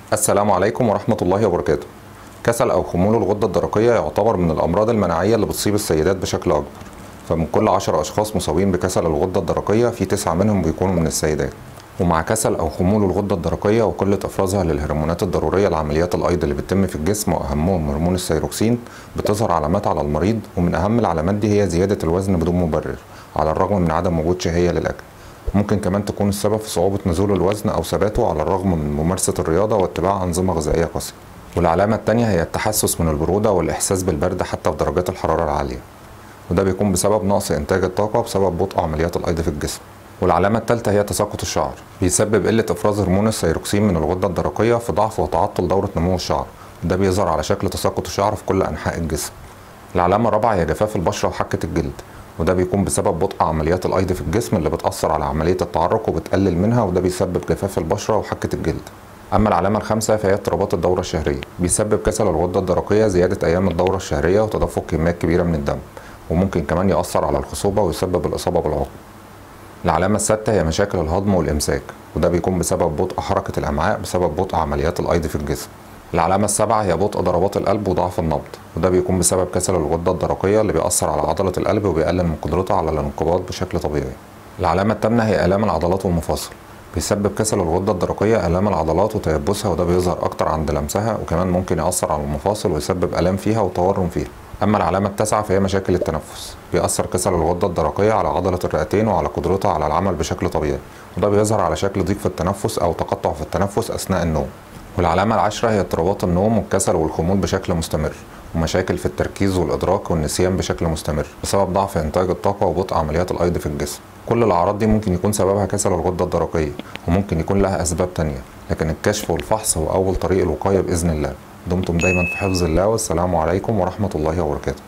السلام عليكم ورحمة الله وبركاته كسل أو خمول الغدة الدرقية يعتبر من الأمراض المناعية اللي بتصيب السيدات بشكل أكبر فمن كل عشر أشخاص مصابين بكسل الغدة الدرقية في تسعة منهم بيكونوا من السيدات ومع كسل أو خمول الغدة الدرقية وقلة إفرازها للهرمونات الضرورية لعمليات الأيض اللي بتتم في الجسم وأهمهم هرمون الثيروكسين بتظهر علامات على المريض ومن أهم العلامات دي هي زيادة الوزن بدون مبرر على الرغم من عدم وجود شهية للأكل ممكن كمان تكون السبب في صعوبة نزول الوزن أو ثباته على الرغم من ممارسة الرياضة واتباع أنظمة غذائية قاسية والعلامة التانية هي التحسس من البرودة والإحساس بالبرد حتى في درجات الحرارة العالية وده بيكون بسبب نقص إنتاج الطاقة بسبب بطء عمليات الأيض في الجسم والعلامة الثالثة هي تساقط الشعر بيسبب قلة إفراز هرمون الثيروكسين من الغدة الدرقية في ضعف وتعطل دورة نمو الشعر وده بيظهر على شكل تساقط الشعر في كل أنحاء الجسم العلامة الرابعة هي جفاف البشرة وحكة الجلد وده بيكون بسبب بطء عمليات الايض في الجسم اللي بتاثر على عمليه التعرق وبتقلل منها وده بيسبب جفاف البشره وحكه الجلد اما العلامه الخامسه فهي اضطرابات الدوره الشهريه بيسبب كسل الغده الدرقيه زياده ايام الدوره الشهريه وتدفق كميات كبيره من الدم وممكن كمان ياثر على الخصوبه ويسبب الاصابه بالعقم العلامة السادسة هي مشاكل الهضم والإمساك وده بيكون بسبب بطء حركة الأمعاء بسبب بطء عمليات الأيض في الجسم العلامة السابعة هي بطء ضربات القلب وضعف النبض وده بيكون بسبب كسل الغدة الدرقية اللي بيأثر على عضلة القلب وبيقلل من قدرتها على الانقباض بشكل طبيعي العلامة الثامنة هي آلام العضلات والمفاصل بيسبب كسل الغدة الدرقية آلام العضلات وتيبسها وده بيظهر أكتر عند لمسها وكمان ممكن يأثر على المفاصل ويسبب آلام فيها وتورم فيها أما العلامة التاسعة فهي مشاكل التنفس بيأثر كسل الغدة الدرقية على عضلة الرئتين وعلى قدرتها على العمل بشكل طبيعي وده بيظهر على شكل ضيق في التنفس أو تقطع في التنفس أثناء النوم والعلامة العاشرة هي اضطرابات النوم والكسل والخمول بشكل مستمر ومشاكل في التركيز والإدراك والنسيان بشكل مستمر بسبب ضعف إنتاج الطاقة وبطء عمليات الأيض في الجسم كل الأعراض دي ممكن يكون سببها كسل الغدة الدرقية وممكن يكون لها أسباب تانية لكن الكشف والفحص هو أول طريق الوقاية بإذن الله دمتم دايما في حفظ الله والسلام عليكم ورحمة الله وبركاته